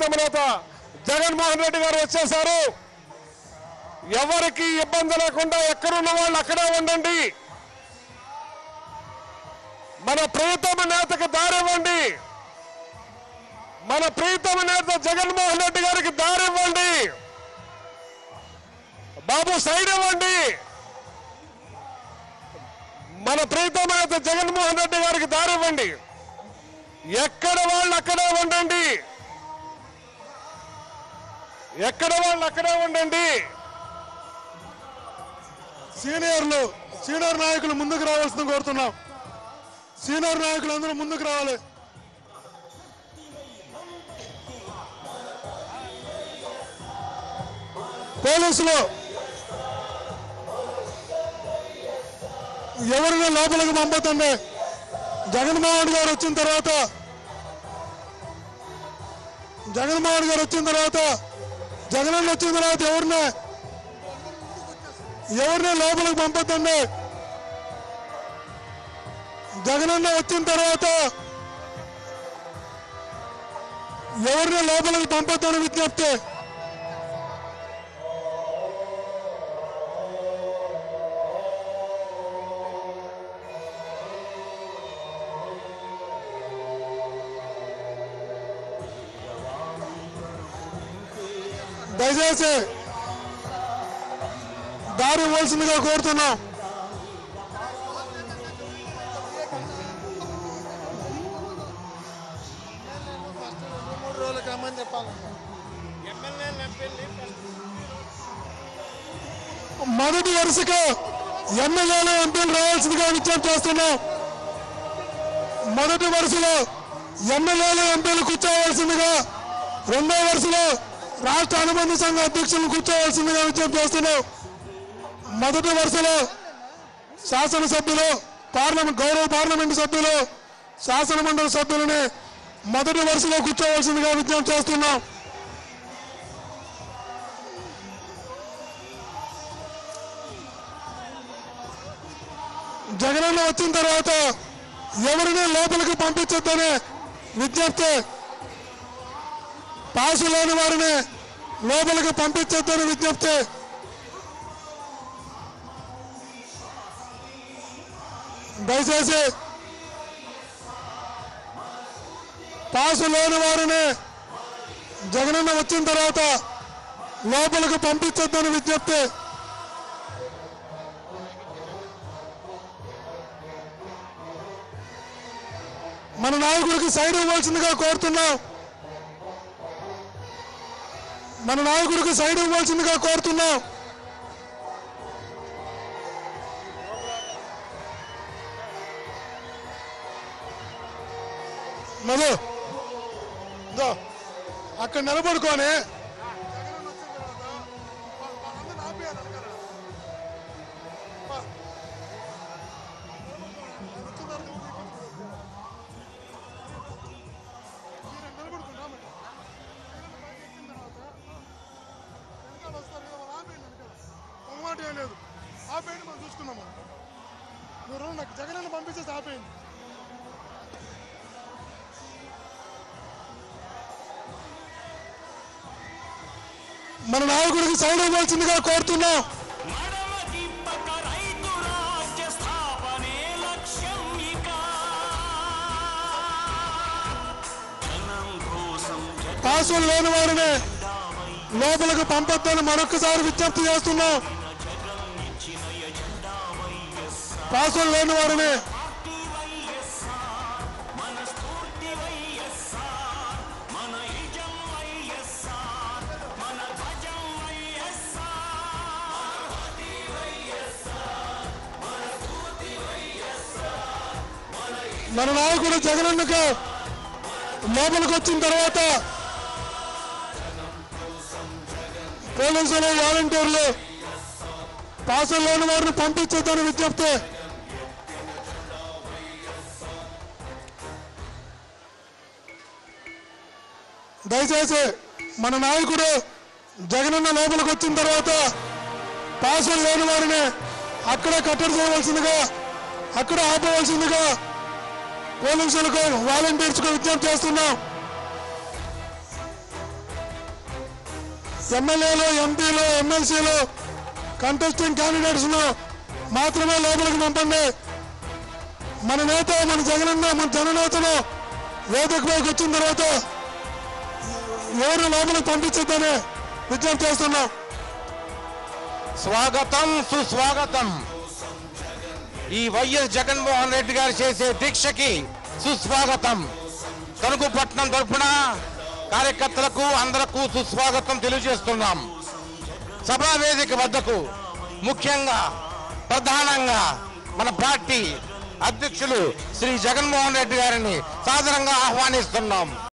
ప్రీతమ నేత జగన్మోహన్ రెడ్డి గారు వచ్చేశారు ఎవరికి ఇబ్బంది లేకుండా ఎక్కడున్న వాళ్ళు అక్కడే ఉండండి మన ప్రీతమ నేతకు దారివ్వండి మన ప్రీతమ నేత జగన్మోహన్ రెడ్డి గారికి దారివ్వండి బాబు సైడ్ ఇవ్వండి మన ప్రీతమ నేత జగన్మోహన్ రెడ్డి గారికి దారివ్వండి ఎక్కడ వాళ్ళు అక్కడే ఉండండి ఎక్కడ వాళ్ళు అక్కడే ఉండండి సీనియర్లు సీనియర్ నాయకులు ముందుకు రావాల్సింది కోరుతున్నాం సీనియర్ నాయకులు అందరూ ముందుకు రావాలి పోలీసులు ఎవరిని లోపలికి పంపతండి జగన్మోహన్ గారు వచ్చిన తర్వాత జగన్మోహన్ గారు వచ్చిన తర్వాత జగన్ వచ్చిన తర్వాత ఎవరిని ఎవరిని లోపలికి పంపొద్దండి జగనన్న వచ్చిన తర్వాత ఎవరిని లోపలికి పంపొద్దని విజ్ఞప్తి దయచేసి దారి ఇవ్వాల్సిందిగా కోరుతున్నాం మూడు రోజులకి రమ్మని చెప్పాలి మొదటి వరుసకు ఎమ్మెల్యేలు ఎంపీలు రావాల్సిందిగా విజ్ఞప్తి చేస్తున్నాం మొదటి వరుసలో ఎమ్మెల్యేలు ఎంపీలు కూర్చోవలసిందిగా రెండో వరుసలో రాష్ట్ర అనుబంధ సంఘ అధ్యక్షులను కూర్చోవలసిందిగా విజ్ఞప్తి చేస్తున్నాం మొదటి వరుసలో శాసనసభ్యులు పార్లమెంట్ గౌరవ పార్లమెంటు సభ్యులు శాసన మండలి సభ్యులని మొదటి వరుసలో కూర్చోవలసిందిగా విజ్ఞప్తి చేస్తున్నాం జగనన్న వచ్చిన తర్వాత ఎవరిని లోపలికి పంపించొద్దని విజ్ఞప్తి పాసు లేని వారిని లోపలికి పంపించొద్దని విజ్ఞప్తి దయచేసి పాసు లేని వారిని జగనన్న వచ్చిన తర్వాత లోపలికి పంపించొద్దని విజ్ఞప్తి మన నాయకుడికి సైడ్ ఇవ్వాల్సిందిగా కోరుతున్నాం మన నాయకుడికి సైడ్ ఇవ్వాల్సిందిగా కోరుతున్నాం మధు ఇదో, అక్కడ నిలబడుకొని మాట ఏం లేదు ఆపేయండి మనం చూసుకున్నాము మీరు నాకు జగన్ పంపించేసి ఆపేయండి మన నాయకుడికి సైడ్ ఇవ్వాల్సిందిగా కోరుతున్నాం మడమకి పక్క రైతు రాజ్య స్థాపనే లక్ష్యం ఇక జనం కోసం పాసులు లేని వారిని లోపలికి పంపొద్దని మరొకసారి విజ్ఞప్తి చేస్తున్నాం జగన్ ఇచ్చిన ఎజెండా వైఎస్ఆర్ పాసులు లేని వారిని పార్టీ వైఎస్ఆర్ మన స్ఫూర్తి వైఎస్ఆర్ మన ఇజం వైఎస్ఆర్ మన ధ్వజం వైఎస్ఆర్ మన నాయకుడు జగనన్నకు లోపలికి వచ్చిన తర్వాత పోలీసులు వాలంటీర్లు పాసులు లేని వారిని పంపించొద్దని విజ్ఞప్తి దయచేసి మన నాయకుడు జగనన్న లోపలికి వచ్చిన తర్వాత పాసులు లేని వారిని అక్కడే కట్టడి చేయవలసిందిగా అక్కడ ఆపవలసిందిగా పోలీసులకు వాలంటీర్స్కు విజ్ఞప్తి చేస్తున్నాం ఎమ్మెల్యేలు ఎంపీలు ఎమ్మెల్సీలు కంటెస్టింగ్ క్యాండిడేట్స్ను మాత్రమే లోపలికి పంపండి మన నేత మన జగనన్న మన జననేతను వేదికపైకి వచ్చిన తర్వాత ఎవరు లోపలికి పంపించొద్దని విజ్ఞప్తి చేస్తున్నాం స్వాగతం సుస్వాగతం ఈ వైఎస్ జగన్మోహన్ రెడ్డి గారు చేసే దీక్షకి సుస్వాగతం తణుకు పట్టణం తరఫున కార్యకర్తలకు అందరకు సుస్వాగతం తెలియజేస్తున్నాం సభా వేదిక వద్దకు ముఖ్యంగా ప్రధానంగా మన పార్టీ అధ్యక్షులు శ్రీ జగన్మోహన్ రెడ్డి గారిని సాదరంగా ఆహ్వానిస్తున్నాం